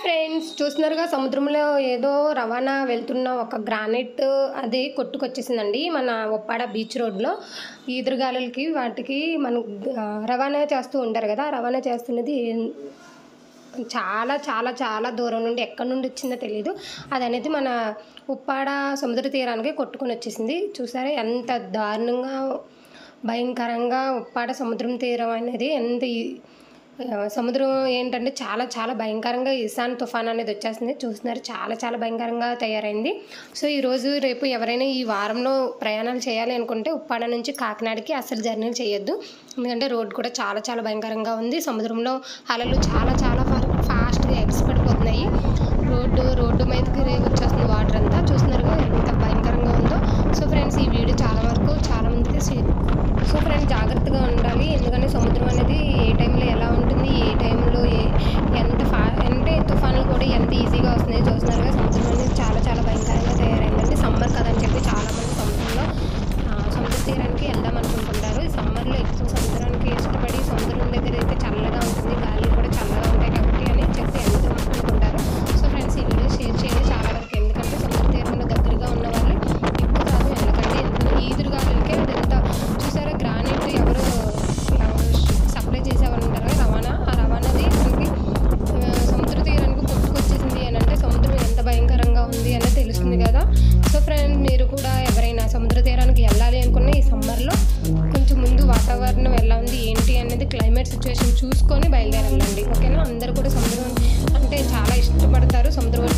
friends చూస్తున్నారుగా సముద్రంలో ఏదో రవాణా వెళ్తున్న ఒక గ్రానైట్ అది కొట్టుకొచ్చేసిందండి మన ఒప్పాడ బీచ్ రోడ్లో ఈదురుగాలులకి వాటికి మనం ఆ, రవాణా చేస్తూ ఉంటారు కదా ఆ రవాణా చేస్తున్నది చాలా చాలా చాలా దూరం నుండి ఎక్కడి నుండి వచ్చిందో తెలియదు అది అనేది మన ఉప్పాడ సముద్ర తీరానికి కొట్టుకొని వచ్చేసింది చూసారా ఎంత దారుణంగా భయంకరంగా ఉప్పాడ సముద్రం తీరం అనేది ఎంత ఈ- ఆ, సముద్రం ఏంటంటే చాలా చాలా భయంకరంగా ఇసాన్ తుఫాన్ అనేది వచ్చేస్తుంది చూస్తున్నారు చాలా చాలా భయంకరంగా తయారైంది సో ఈరోజు రేపు ఎవరైనా ఈ వారంలో ప్రయాణాలు చేయాలి అనుకుంటే ఉప్పాడ నుంచి కాకినాడకి అసలు జర్నీలు చేయొద్దు ఎందుకంటే రోడ్ కూడా చాలా చాలా భయంకరంగా ఉంది సముద్రంలో అలలు చాలా చాలా ఫాస్ట్గా ఎక్స్పడిపోతున్నాయి రోడ్డు రోడ్డు మీదకి వచ్చేస్తుంది వాటర్ అంతా చూస్తున్నారు ఎంత భయంకరంగా ఉందో సో ఫ్రెండ్స్ ఈ వీడియో చాలా వరకు చాలా మందికి షేర్ సో ఫ్రెండ్స్ జాగ్రత్తగా ఉండాలి ఎందుకంటే సముద్రం అనేది ఏ టైంలో ఎలా ఉంటుంది ఏ టైంలో ఏ ఎంత ఫా అంటే తుఫాన్లు కూడా ఎంత ఈజీగా వస్తున్నాయి చూస్తున్నారుగా సముద్రం అనేది చాలా చాలా భయంకరంగా తయారైందండి సమ్మర్ కదని చెప్పి చాలామంది సముద్రంలో ఆ, సముద్ర తీరానికి వెళ్దాం అనుకుంటుంటారు ఈ సమ్మర్లో ఎక్కువ సముద్రానికి ఇష్టపడి సముద్రం దగ్గర అయితే చల్లగా ఉంటుంది గాలి కూడా చల్లగా ఉంటాయి కాబట్టి అని చెప్పి వెళ్దాం అనుకుంటారు సో ఫ్రెండ్స్ ఈ వీడియో షేర్ చేయండి చాలా వరకు ఎందుకంటే సముద్ర తీరంలో దగ్గరగా ఉన్న వాళ్ళు ఎక్కువ కాదు వెళ్ళకండి ఎందుకంటే ఈదురుగా వెళ్తే అదంతా చూసారా గ్రానైట్ ఎవరు సప్లై చేసేవారు ఉంటారు కదా రవాణా ఆ రవాణాది మనకి ఆ, సముద్ర తీరానికి కొట్టుకొచ్చేసింది అని అంటే సముద్రం ఎంత భయంకరంగా ఉంది అనేది తెలుస్తుంది కదా సో ఫ్రెండ్ మీరు కూడా ఎవరైనా సముద్ర తీరానికి వెళ్ళాలి అనుకున్న ఈ సమ్మర్లో కొంచెం ముందు వాతావరణం ఎలా ఉంది ఏంటి అనేది క్లైమేట్ సిచ్యువేషన్ చూసుకొని బయలుదేరాలండి ఓకేనా అందరూ కూడా సముద్రం అంటే చాలా ఇష్టపడతారు సముద్రం